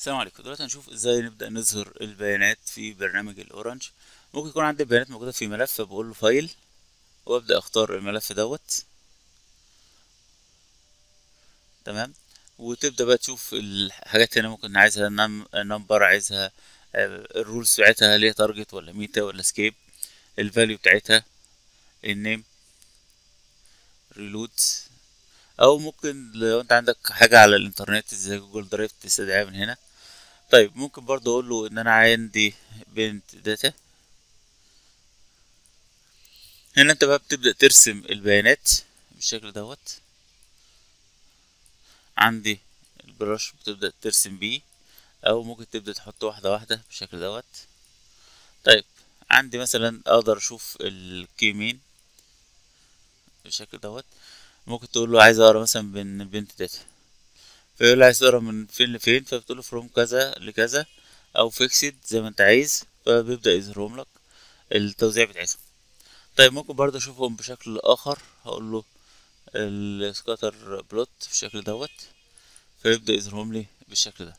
السلام عليكم دلوقتي هنشوف ازاي نبدأ نظهر البيانات في برنامج الاورنج ممكن يكون عندي البيانات موجودة في ملف فبقول له فايل وابدأ اختار الملف دوت تمام وتبدأ بقى تشوف الحاجات هنا ممكن عايزها نمبر عايزها الرولز بتاعتها هل هي تارجت ولا ميتا ولا سكيب الفاليو بتاعتها النيم ريلود او ممكن لو انت عندك حاجة على الانترنت زي جوجل درايف تستدعيها من هنا طيب ممكن برضه اقول له ان انا عندي بنت داتا هنا انت بقى بتبدأ ترسم البيانات بالشكل دوت عندي البرش بتبدأ ترسم بيه او ممكن تبدأ تحط واحدة واحدة بالشكل دوت طيب عندي مثلا اقدر اشوف الكيمين بالشكل دوت ممكن تقول له عايز اقرا مثلا من بنت داتا فيقول لي عايز تقرا من فين لفين فبتقول له فروم كذا لكذا او فيكسد زي ما انت عايز فبيبدا يظهرهم لك التوزيع بتاعتهم طيب ممكن برضه اشوفهم بشكل اخر هقول له السكاتر بلوت بالشكل دوت فيبدا يظهرهم لي بالشكل ده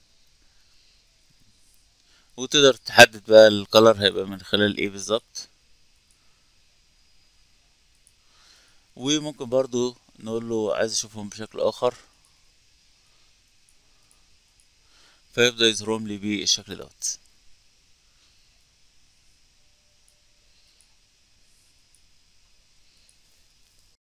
وتقدر تحدد بقى الكلر هيبقى من خلال ايه بالظبط وممكن برضو نقول له عايز اشوفهم بشكل اخر فيبدأ يظهرهم لي بالشكل دوت